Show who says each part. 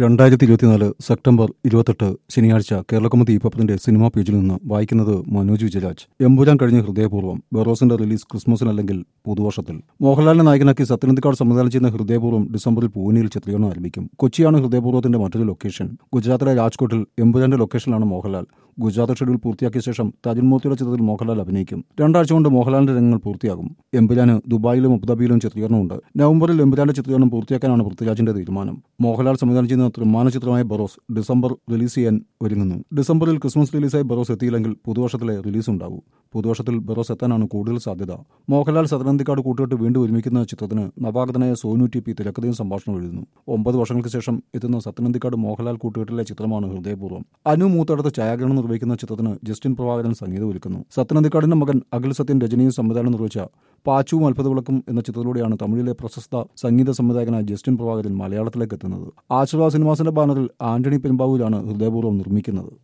Speaker 1: രണ്ടായിരത്തി ഇരുപത്തിനാല് സെപ്റ്റംബർ ഇരുപത്തെട്ട് ശനിയാഴ്ച കേരളകൗമുദി പത്രത്തിന്റെ സിനിമാ പേജിൽ നിന്ന് വായിക്കുന്നത് മനോജ് വിജയരാജ് എമ്പുരാൻ കഴിഞ്ഞ ഹൃദയപൂർവ്വം ബെറോസിന്റെ റിലീസ് ക്രിസ്മസിനല്ലെങ്കിൽ പുതുവർഷത്തിൽ മോഹൻലാലിനെ നായകനാക്കി സത്യനന്ദിക്കാട് സംവിധാനം ചെയ്യുന്ന ഹൃദയപൂർവ്വം ഡിസംബറിൽ പൂനെയിൽ ചിത്രീകരണം ആരംഭിക്കും കൊച്ചിയാണ് ഹൃദയപൂർവ്വത്തിന്റെ മറ്റൊരു ലൊക്കേഷൻ ഗുജറാത്തിലെ രാജ്കോട്ടിൽ എമ്പുരാന്റെ ലൊക്കേഷനിലാണ് മോഹൻലാൽ ഗുജറാത്ത് ഷെഡ്യൂൾ പൂർത്തിയാക്കിയ ശേഷം തജിൻമൂർത്തിയുടെ ചിത്രത്തിൽ മോഹൻലാൽ അഭിനയിക്കും രണ്ടാഴ്ച കൊണ്ട് മോഹൻലാലിന്റെ രംഗങ്ങൾ പൂർത്തിയാകും എമ്പുരാന് ദുബായിലും അബുദാബിയിലും ചിത്രീകരണമുണ്ട് നവംബറിൽ എമ്പുരാന്റെ ചിത്രീകരണം പൂർത്തിയാക്കാനാണ് പൃഥ്വിരാജിന്റെ തീരുമാനം മോഹൻലാൽ സംവിധാനം ചെയ്യുന്ന ത്രിമാന ചിത്രമായ ബറോസ് ഡിസംബർ റിലീസ് ചെയ്യാൻ ഒരുങ്ങുന്നു ഡിസംബറിൽ ക്രിസ്മസ് റിലീസായി ബറോസ് എത്തിയില്ലെങ്കിൽ പുതുവർഷത്തിലെ റിലീസ് ഉണ്ടാവും പുതുവർഷത്തിൽ ബറോസ് എത്താനാണ് കൂടുതൽ സാധ്യത മോഹൻലാൽ സദനന്തിക്കാട് കൂട്ടുകെട്ട് വീണ്ടും ഒരുമിക്കുന്ന ചിത്രത്തിന് നവാഗതനായ സോനു ടി പി തിരക്കഥയും സംഭാഷണം എഴുതുന്നു ഒമ്പത് വർഷങ്ങൾക്ക് ശേഷം എത്തുന്ന സത്യനന്തിക്കാട് മോഹൻലാൽ കൂട്ടുകെട്ടിലെ ചിത്രമാണ് ഹൃദയപൂർവ്വം അനു മൂത്തടത്ത് ഛായാഗ്രഹണം നിർവഹിക്കുന്ന ചിത്രത്തിന് ജസ്റ്റിൻ പ്രഭാകരൻ സംഗീതം ഒരുക്കുന്നു സത്യനന്ദിക്കാടിന്റെ മകൻ അഖിൽ സത്യൻ രചനയും സംവിധാനം നിർവഹിച്ച പാച്ചുവും അത്ഭുതവിളക്കും എന്ന ചിത്രത്തിലൂടെയാണ് തമിഴിലെ പ്രശസ്ത സംഗീത സംവിധായകനായ ജസ്റ്റിൻ പ്രഭാകരൻ മലയാളത്തിലേക്ക് എത്തുന്നത് ആശീർവാദ് സിനിമാസിന്റെ ബാനറിൽ ആന്റണി പെരുമ്പാവൂരാണ് ഹൃദയപൂർവ്വം നിർമ്മിക്കുന്നത്